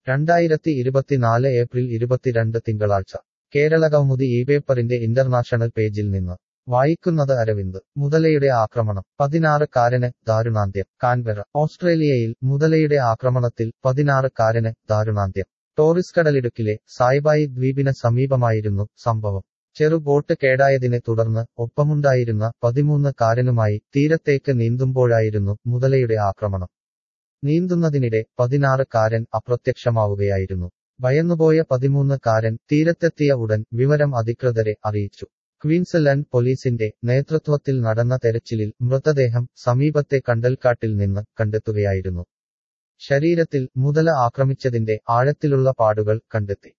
രണ്ടായിരത്തി ഇരുപത്തിനാല് ഏപ്രിൽ ഇരുപത്തിരണ്ട് തിങ്കളാഴ്ച കേരള കൗമുദി ഈ പേപ്പറിന്റെ ഇന്റർനാഷണൽ പേജിൽ നിന്ന് വായിക്കുന്നത് അരവിന്ദ് മുതലയുടെ ആക്രമണം പതിനാറുകാരന് ദാരുണാന്ത്യം കാൻബെറ ഓസ്ട്രേലിയയിൽ മുതലയുടെ ആക്രമണത്തിൽ പതിനാറുകാരന് ദാരുണാന്ത്യം ടോറിസ് കടലിടുക്കിലെ സായ്ബായി ദ്വീപിന് സമീപമായിരുന്നു സംഭവം ചെറുബോട്ട് കേടായതിനെ തുടർന്ന് ഒപ്പമുണ്ടായിരുന്ന പതിമൂന്ന് കാരനുമായി തീരത്തേക്ക് നീന്തുമ്പോഴായിരുന്നു മുതലയുടെ ആക്രമണം നീന്തുന്നതിനിടെ പതിനാറ് കാരൻ അപ്രത്യക്ഷമാവുകയായിരുന്നു ഭയന്നുപോയ പതിമൂന്ന് കാരൻ തീരത്തെത്തിയ ഉടൻ വിവരം അധികൃതരെ അറിയിച്ചു ക്വീൻസ്ലാൻഡ് പോലീസിന്റെ നേതൃത്വത്തിൽ നടന്ന തെരച്ചിലിൽ മൃതദേഹം സമീപത്തെ കണ്ടൽക്കാട്ടിൽ നിന്ന് കണ്ടെത്തുകയായിരുന്നു ശരീരത്തിൽ മുതല ആക്രമിച്ചതിന്റെ ആഴത്തിലുള്ള പാടുകൾ കണ്ടെത്തി